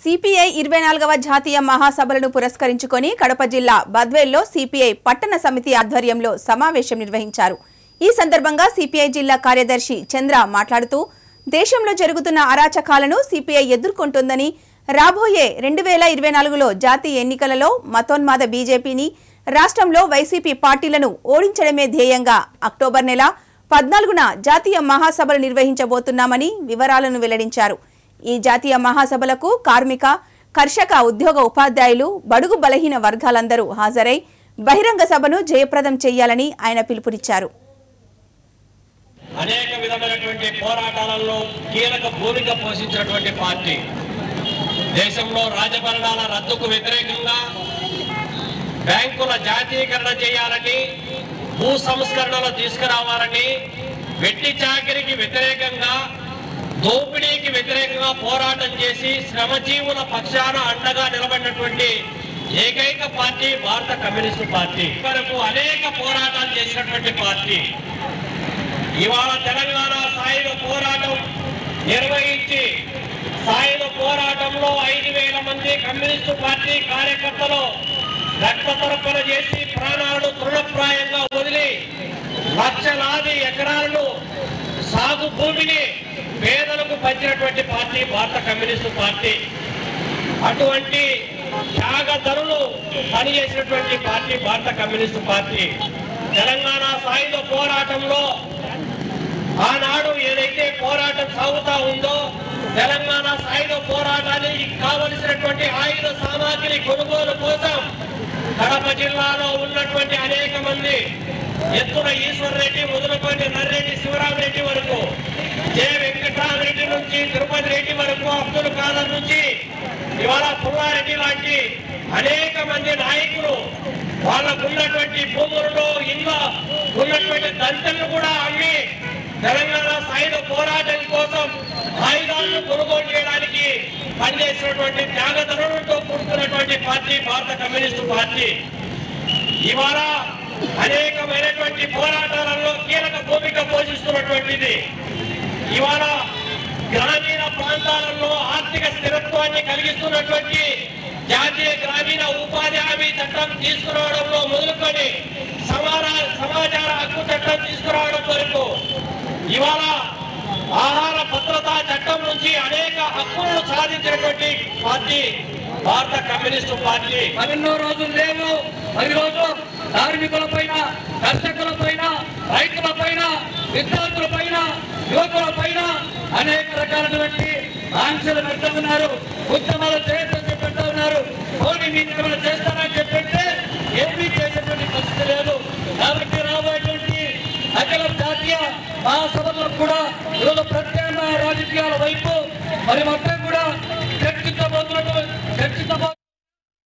CPI ఇరవై నాలుగవ జాతీయ మహాసభలను పురస్కరించుకొని కడప జిల్లా బద్వేల్లో సిపిఐ పట్టణ సమితి ఆధ్వర్యంలో సమావేశం నిర్వహించారు ఈ సందర్భంగా సిపిఐ జిల్లా కార్యదర్శి చంద్ర మాట్లాడుతూ దేశంలో జరుగుతున్న అరాచకాలను సిపిఐ ఎదుర్కొంటుందని రాబోయే రెండు వేల ఇరవై నాలుగులో జాతీయ ఎన్నికలలో మతోన్మాద బీజేపీని రాష్ట్రంలో వైసీపీ పార్టీలను ఓడించడమే ధ్యేయంగా అక్టోబర్ నెల పద్నాలుగున జాతీయ మహాసభలు నిర్వహించబోతున్నామని వివరాలను వెల్లడించారు ఈ జాతీయ మహాసభలకు కార్మిక కర్షక ఉద్యోగ ఉపాధ్యాయులు బడుగు బలహీన వర్గాలందరూ హాజరై బహిరంగ సభను జయప్రదం చేయాలని ఆయన పిలుపునిచ్చారు అనేక విధమైనటువంటి పోరాటాలలో కీలక భూమిక పోషించినటువంటి పార్టీ దేశంలో రాజభరణాల రద్దుకు వ్యతిరేకంగా బ్యాంకుల జాతీయకరణ చేయాలని భూ సంస్కరణలు తీసుకురావాలని వెట్టి చాకిరికి వ్యతిరేకంగా దోపిడీకి వ్యతిరేకంగా పోరాటం చేసి శ్రమజీవుల పక్షాన అండగా నిలబడినటువంటి ఏకైక పార్టీ భారత కమ్యూనిస్టు పార్టీ వరకు అనేక పోరాటాలు చేసినటువంటి పార్టీ ఇవాళ తెలంగాణ సాయుధ పోరాటం నిర్వహించి సాయుధ పోరాటంలో ఐదు వేల మంది కమ్యూనిస్టు పార్టీ కార్యకర్తలు రక్త తర్పణ చేసి ప్రాణాలను తృణప్రాయంగా వదిలి లక్షలాది ఎకరాలను సాగు భూమిని పేదలకు పంచినటువంటి పార్టీ భారత కమ్యూనిస్టు పార్టీ అటువంటి త్యాగధరులు పనిచేసినటువంటి పార్టీ భారత కమ్యూనిస్టు పార్టీ తెలంగాణ సాయుధ పోరాటంలో ఆనాడు ఏదైతే పోరాటం సాగుతా ఉందో తెలంగాణ సాయుధ పోరాటానికి కావలసినటువంటి ఆయుధ సామాగ్రి కొనుగోలు కోసం కడప జిల్లాలో ఉన్నటువంటి అనేక మంది ఎత్తున ఈశ్వర్ రెడ్డి మొదలుకొని నర్రెడ్డి శివరామరెడ్డి వరకు జె వెంకటరామరెడ్డి నుంచి తిరుపతి రెడ్డి వరకు అబ్దుల్ ఖాదర్ నుంచి ఇవాళ పుల్లారెడ్డి లాంటి అనేక మంది నాయకులు వాళ్ళకు ఉన్నటువంటి భూములలో ఇళ్ళ ఉన్నటువంటి దంతలను కూడా అమ్మి తెలంగాణ సాయుధ పోరాటం కోసం ఆయుధాలను కొనుగోలు చేయడానికి పనిచేసినటువంటి త్యాగతనులతో కూడుకున్నటువంటి పార్టీ భారత కమ్యూనిస్టు పార్టీ ఇవాళ అనేకమైనటువంటి పోరాటాలలో కీలక భూమిక పోషిస్తున్నటువంటిది ఇవాళ గ్రామీణ ప్రాంతాలలో ఆర్థిక స్థిరత్వాన్ని కలిగిస్తున్నటువంటి జాతీయ గ్రామీణ ఉపాధి హామీ చట్టం తీసుకురావడంలో మొదలుకొని సమాన సమాచార హక్కు చట్టం తీసుకురావడం వరకు ఇవాళ ఆహార భద్రతా చట్టం నుంచి అనేక హక్కులను సాధించినటువంటి పార్టీ భారత కమ్యూనిస్టు పార్టీ మరెన్నో రోజులు లేవు మరి రోజు కార్మికుల పైన కర్షకుల పైన రైతుల పైన విద్యార్థుల పైన యువకుల పైన అనేక రకాలైనటువంటి ఆంక్షలు పెడతా ఉన్నారు ఉద్యమాలు చేయొద్దని చెప్పి పెడతా ఉన్నారు పోనీ మీరు ఏమైనా చేస్తారని చెప్పంటే ఏమీ చేసేటువంటి పరిస్థితి లేదు కాబట్టి రాబోయేటువంటి అఖిల జాతీయ మహాసభల్లో కూడా ఈరోజు ప్రత్యామ్నాయ రాజకీయాల వైపు మరి మొత్తం